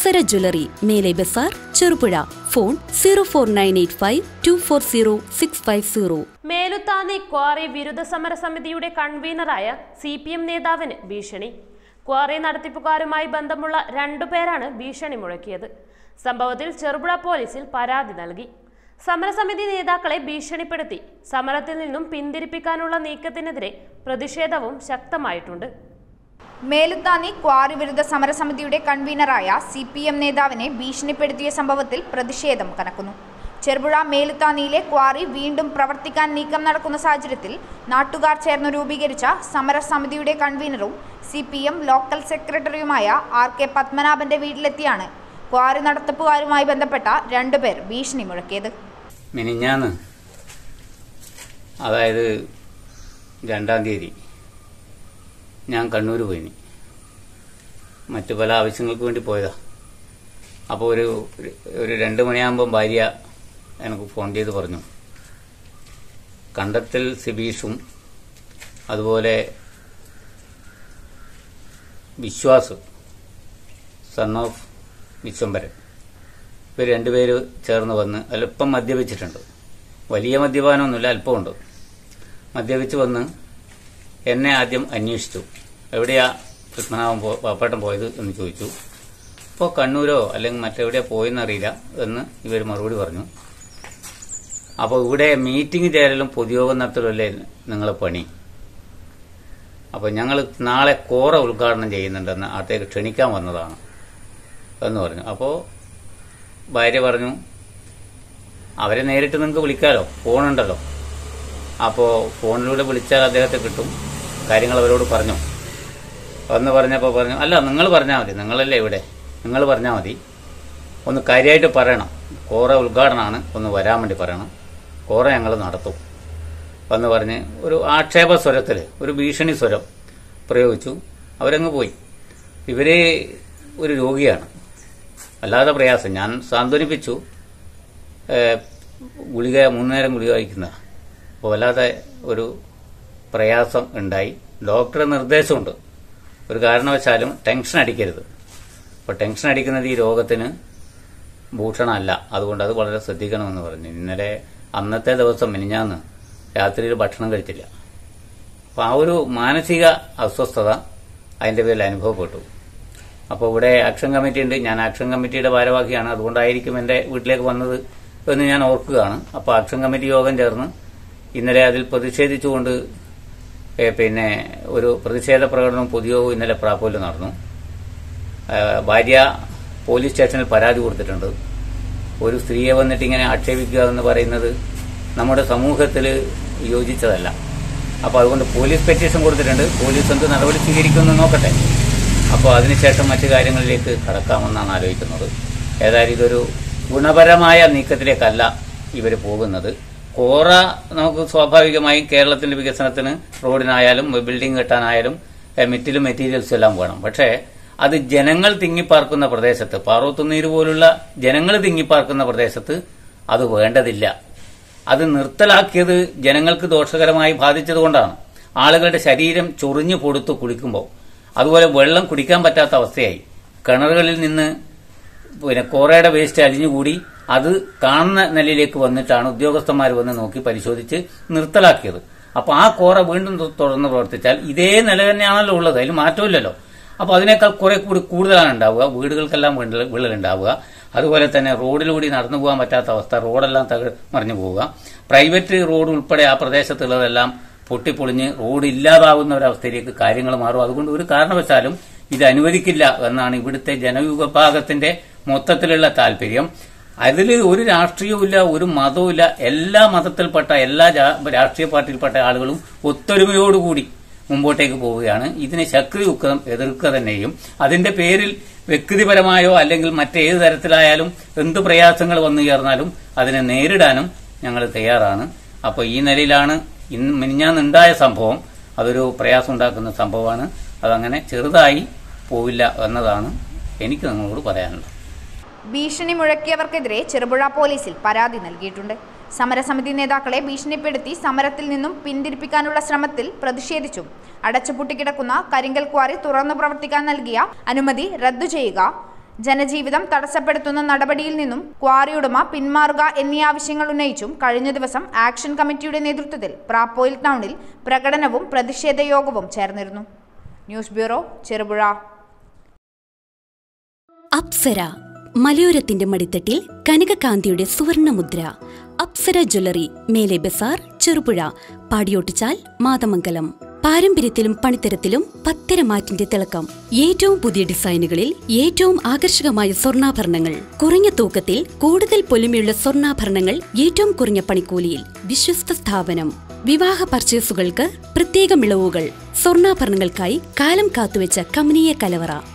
Apsara jewellery Mele Bazar Cherupuzha phone zero four nine eight five two four zero six five zero Meluthanni quarry വിരുദ്ധ സമര സമിതിയുടെ കൺവീനറായ C P M നേതാവിന് ഭീഷണി quarry നടത്തിപ്പുകാരുമായി ബന്ധമുള്ള രണ്ടുപേരാണ് ഭീഷണി മുഴക്കിയത് സംഭവത്തിൽ ചെറുപുഴ പോലീസിൽ പരാതി നൽകി സമരസമിതി നേതാക്കളെ ഭീഷണിപ്പെടുത്തി സമരത്തിൽ നിന്നും പിന്തിരിപ്പിക്കാനുള്ള നീക്കത്തിനെതിരെ പ്രതിഷേധവും ശക്തമായിട്ടുണ്ട് മേലുത്താന്നി ക്വാറി വിരുദ്ധ സമരസമിതിയുടെ കൺവീനറായ സി പി എം നേതാവിനെ ഭീഷണിപ്പെടുത്തിയ സംഭവത്തിൽ പ്രതിഷേധം കനക്കുന്നു ചെറുപുഴ മേലുത്താന്നിയിലെ ക്വാറി വീണ്ടും പ്രവർത്തിക്കാൻ നീക്കം നടക്കുന്ന സാഹചര്യത്തിൽ നാട്ടുകാർ ചേർന്ന് രൂപീകരിച്ച സമരസമിതിയുടെ കൺവീനറും സി പി എം ലോക്കൽ സെക്രട്ടറിയുമായ ആർ കെ പത്മനാഭന്റെ വീട്ടിലെത്തിയാണ് ക്വാറി നടത്തിപ്പുകാരുമായി ബന്ധപ്പെട്ട രണ്ടുപേർ ഭീഷണി മുഴക്കിയത് മിനിഞ്ഞാന്ന് അതായത് രണ്ടാം തീയതി ഞാൻ കണ്ണൂർ പോയിനി മറ്റു പല ആവശ്യങ്ങൾക്ക് വേണ്ടി പോയതാ അപ്പോൾ ഒരു ഒരു രണ്ട് മണിയാകുമ്പം ഭാര്യ എനിക്ക് ഫോൺ ചെയ്ത് പറഞ്ഞു കണ്ടത്തിൽ സിബീഷും അതുപോലെ വിശ്വാസ് സൺ ഓഫ് വിശ്വംഭരൻ ഇവർ രണ്ടുപേര് ചേർന്ന് വന്ന് അല്പം മദ്യപിച്ചിട്ടുണ്ട് വലിയ മദ്യപാനമൊന്നുമില്ല അല്പമുണ്ട് മദ്യപിച്ച് വന്ന് എന്നെ ആദ്യം അന്വേഷിച്ചു എവിടെയാ പത്മനാഭൻ പോ പാപ്പേട്ടൻ പോയത് എന്ന് ചോദിച്ചു അപ്പോൾ കണ്ണൂരോ അല്ലെങ്കിൽ മറ്റെവിടെയാ പോയെന്നറിയില്ല എന്ന് ഇവർ മറുപടി പറഞ്ഞു അപ്പോൾ ഇവിടെ മീറ്റിംഗ് ചേരലും പൊതുയോഗം നടത്തലല്ലേ നിങ്ങളെ പണി അപ്പോൾ ഞങ്ങൾ നാളെ കോറ ഉദ്ഘാടനം ചെയ്യുന്നുണ്ടെന്ന് അകത്തേക്ക് ക്ഷണിക്കാൻ വന്നതാണ് എന്ന് പറഞ്ഞു അപ്പോൾ ഭാര്യ പറഞ്ഞു അവരെ നേരിട്ട് നിങ്ങൾക്ക് വിളിക്കാലോ ഫോണുണ്ടല്ലോ അപ്പോൾ ഫോണിലൂടെ വിളിച്ചാൽ അദ്ദേഹത്തെ കിട്ടും കാര്യങ്ങൾ അവരോട് പറഞ്ഞു വന്ന് പറഞ്ഞപ്പോൾ പറഞ്ഞു അല്ല നിങ്ങൾ പറഞ്ഞാൽ മതി നിങ്ങളല്ലേ ഇവിടെ നിങ്ങൾ പറഞ്ഞാൽ മതി ഒന്ന് കാര്യമായിട്ട് പറയണം കോറ ഉദ്ഘാടനമാണ് ഒന്ന് വരാൻ വേണ്ടി പറയണം കോറ ഞങ്ങൾ നടത്തും വന്ന് പറഞ്ഞ് ഒരു ആക്ഷേപ സ്വരത്തിൽ ഒരു ഭീഷണി സ്വരം പ്രയോഗിച്ചു അവരങ്ങ് പോയി ഇവര് ഒരു രോഗിയാണ് അല്ലാതെ പ്രയാസം ഞാൻ സാന്ത്വനിപ്പിച്ചു ഏഹ്, ഗുളിക മൂന്ന് നേരം ഗുളിക കഴിക്കുന്ന അപ്പോൾ വല്ലാതെ ഒരു പ്രയാസം ഉണ്ടായി ഡോക്ടറെ നിർദ്ദേശമുണ്ട് ഒരു കാരണവശാലും ടെൻഷൻ അടിക്കരുത് അപ്പോൾ ടെൻഷൻ അടിക്കുന്നത് ഈ രോഗത്തിന് ഭൂഷണമല്ല അതുകൊണ്ട് അത് വളരെ ശ്രദ്ധിക്കണമെന്ന് പറഞ്ഞു ഇന്നലെ അന്നത്തെ ദിവസം മിനിഞ്ഞാന്ന് രാത്രിയിൽ ഭക്ഷണം കഴിച്ചില്ല അപ്പോൾ ആ ഒരു മാനസിക അസ്വസ്ഥത അതിൻ്റെ പേരിൽ അനുഭവപ്പെട്ടു അപ്പോൾ ഇവിടെ ആക്ഷൻ കമ്മിറ്റി ഉണ്ട് ഞാൻ ആക്ഷൻ കമ്മിറ്റിയുടെ ഭാരവാഹിയാണ് അതുകൊണ്ടായിരിക്കും എൻ്റെ വീട്ടിലേക്ക് വന്നത് എന്ന് ഞാൻ ഓർക്കുകയാണ് അപ്പോൾ ആക്ഷൻ കമ്മിറ്റി യോഗം ചേർന്ന് ഇന്നലെ അതിൽ പ്രതിഷേധിച്ചുകൊണ്ട് ഏ, പിന്നെ ഒരു പ്രതിഷേധ പ്രകടനവും പൊതുയോഗവും ഇന്നലെ പ്രാപ്പോയിൽ നടന്നു ഏ, ഭാര്യ പോലീസ് സ്റ്റേഷനിൽ പരാതി കൊടുത്തിട്ടുണ്ട് ഒരു സ്ത്രീയെ വന്നിട്ട് ഇങ്ങനെ ആക്ഷേപിക്കുക എന്ന് പറയുന്നത് നമ്മുടെ സമൂഹത്തിൽ യോജിച്ചതല്ല അപ്പോൾ അതുകൊണ്ട് പോലീസ് പെറ്റീഷൻ കൊടുത്തിട്ടുണ്ട് പോലീസ് എന്ത് നടപടി സ്വീകരിക്കുമെന്ന് നോക്കട്ടെ അപ്പോൾ അതിനുശേഷം മറ്റു കാര്യങ്ങളിലേക്ക് കടക്കാമെന്നാണ് ആലോചിക്കുന്നത് ഏതായാലും ഇതൊരു ഗുണപരമായ നീക്കത്തിലേക്കല്ല ഇവർ പോകുന്നത് കോറ നമുക്ക് സ്വാഭാവികമായും കേരളത്തിന്റെ വികസനത്തിന് റോഡിനായാലും ബിൽഡിംഗ് കെട്ടാനായാലും ഏഹ്, മെറ്റിലും മെറ്റീരിയൽസും എല്ലാം വേണം പക്ഷേ അത് ജനങ്ങൾ തിങ്ങിപ്പാർക്കുന്ന പ്രദേശത്ത് പാറോത്തുനീര് പോലുള്ള ജനങ്ങൾ തിങ്ങിപ്പാർക്കുന്ന പ്രദേശത്ത് അത് വേണ്ടതില്ല അത് നിർത്തലാക്കിയത് ജനങ്ങൾക്ക് ദോഷകരമായി ബാധിച്ചതുകൊണ്ടാണ് ആളുകളുടെ ശരീരം ചൊറിഞ്ഞു പൊടുത്തു കുളിക്കുമ്പോൾ അതുപോലെ വെള്ളം കുടിക്കാൻ പറ്റാത്ത അവസ്ഥയായി കിണറുകളിൽ നിന്ന് പിന്നെ കോറയുടെ വേസ്റ്റ് അലിഞ്ഞുകൂടി അത് കാണുന്ന നിലയിലേക്ക് വന്നിട്ടാണ് ഉദ്യോഗസ്ഥന്മാർ വന്ന് നോക്കി പരിശോധിച്ച് നിർത്തലാക്കിയത് അപ്പൊ ആ കോറ വീണ്ടും തു- തുടർന്ന് പ്രവർത്തിച്ചാൽ ഇതേ നില തന്നെയാണല്ലോ ഉള്ളത് അതിൽ മാറ്റമില്ലല്ലോ അപ്പൊ അതിനേക്കാൾ കുറെ കൂടി കൂടുതലാണ് ഉണ്ടാവുക വീടുകൾക്കെല്ലാം വിള്ളൽ- വിള്ളലുണ്ടാവുക അതുപോലെ തന്നെ റോഡിലൂടെ നടന്നു പോകാൻ പറ്റാത്ത അവസ്ഥ റോഡെല്ലാം തക മറിഞ്ഞു പോവുക പ്രൈവറ്റ് റോഡ് ഉൾപ്പെടെ ആ പ്രദേശത്തുള്ളതെല്ലാം പൊട്ടിപ്പൊളിഞ്ഞ് റോഡ് ഇല്ലാതാവുന്ന ഒരവസ്ഥയിലേക്ക് കാര്യങ്ങൾ മാറും അതുകൊണ്ട് ഒരു കാരണവശാലും ഇത് അനുവദിക്കില്ല എന്നാണ് ഇവിടുത്തെ ജനവിഭാഗത്തിന്റെ മൊത്തത്തിലുള്ള താല്പര്യം അതിൽ ഒരു രാഷ്ട്രീയവുമില്ല ഒരു മതവുമില്ല എല്ലാ മതത്തിൽപ്പെട്ട എല്ലാ ജാ- രാഷ്ട്രീയ പാർട്ടിയിൽപ്പെട്ട ആളുകളും ഒത്തൊരുമയോടുകൂടി മുമ്പോട്ടേക്ക് പോവുകയാണ് ഇതിനെ ശക്തിയുക്തം എതിർക്കുക തന്നെയും അതിന്റെ പേരിൽ വ്യക്തിപരമായോ അല്ലെങ്കിൽ മറ്റേത് തരത്തിലായാലും എന്ത് പ്രയാസങ്ങൾ വന്നു ചേർന്നാലും അതിനെ നേരിടാനും ഞങ്ങൾ തയ്യാറാണ് അപ്പോൾ ഈ നിലയിലാണ് ഇന്ന് മിനിഞ്ഞാന്നുണ്ടായ സംഭവം അതൊരു പ്രയാസം ഉണ്ടാക്കുന്ന സംഭവമാണ് അതങ്ങനെ ചെറുതായി പോവില്ല എന്നതാണ് എനിക്ക് നിങ്ങളോട് പറയാനുള്ളത് ഭീഷണി മുഴക്കിയവർക്കെതിരെ ചെറുപുഴ പോലീസിൽ പരാതി നൽകിയിട്ടുണ്ട് സമരസമിതി നേതാക്കളെ ഭീഷണിപ്പെടുത്തി സമരത്തിൽ നിന്നും പിന്തിരിപ്പിക്കാനുള്ള ശ്രമത്തിൽ പ്രതിഷേധിച്ചും അടച്ചുപൂട്ടിക്കിടക്കുന്ന കരിങ്കൽ ക്വാറി തുറന്നു പ്രവർത്തിക്കാൻ നൽകിയ അനുമതി റദ്ദു ചെയ്യുക ജനജീവിതം തടസ്സപ്പെടുത്തുന്ന നടപടിയിൽ നിന്നും ക്വാറി ഉടമ പിന്മാറുക എന്നീ ആവശ്യങ്ങൾ ഉന്നയിച്ചും കഴിഞ്ഞ ദിവസം ആക്ഷൻ കമ്മിറ്റിയുടെ നേതൃത്വത്തിൽ പ്രാപ്പോയിൽ ടൗണിൽ പ്രകടനവും പ്രതിഷേധ യോഗവും ചേർന്നിരുന്നു ന്യൂസ് ബ്യൂറോ ചെറുപുഴ അപ്സര മലയോരത്തിന്റെ മടിത്തട്ടിൽ കനകകാന്തിയുടെ സുവർണമുദ്ര അപ്സര ജ്വല്ലറി മേലെ ബസാർ ചെറുപുഴ പാടിയോട്ടിച്ചാൽ മാതമംഗലം പാരമ്പര്യത്തിലും പണിത്തരത്തിലും പത്തരമാറ്റിന്റെ തിളക്കം ഏറ്റവും പുതിയ ഡിസൈനുകളിൽ ഏറ്റവും ആകർഷകമായ സ്വർണ്ണാഭരണങ്ങൾ കുറഞ്ഞ തൂക്കത്തിൽ കൂടുതൽ പൊലിമയുള്ള സ്വർണ്ണാഭരണങ്ങൾ ഏറ്റവും കുറഞ്ഞ പണിക്കൂലിയിൽ വിശ്വസ്ത സ്ഥാപനം വിവാഹ പർച്ചേസുകൾക്ക് പ്രത്യേക ഇളവുകൾ സ്വർണ്ണാഭരണങ്ങൾക്കായി കാലം കാത്തുവെച്ച കമനീയ കലവറ